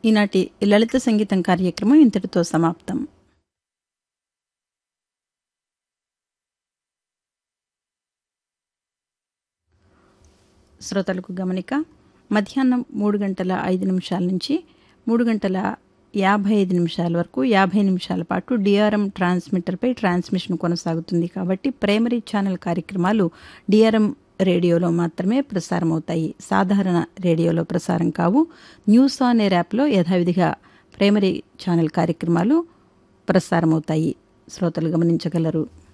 ఈనాటి లలిత సంగీతం కార్యక్రమం ఇంతటితో సమాప్తం శ్రోతలకు గమనిక మధ్యాహ్నం మూడు గంటల ఐదు నిమిషాల నుంచి మూడు గంటల యాభై ఐదు నిమిషాల వరకు యాభై నిమిషాల పాటు డిఆర్ఎం ట్రాన్స్మిటర్పై ట్రాన్స్మిషన్ కొనసాగుతుంది కాబట్టి ప్రైమరీ ఛానల్ కార్యక్రమాలు డిఆర్ఎం రేడియోలో మాత్రమే ప్రసారం అవుతాయి సాధారణ రేడియోలో ప్రసారం కావు న్యూస్ ఆన్ ఎయిర్ యాప్లో యథావిధిగా ప్రైమరీ ఛానల్ కార్యక్రమాలు ప్రసారమవుతాయి శ్రోతలు గమనించగలరు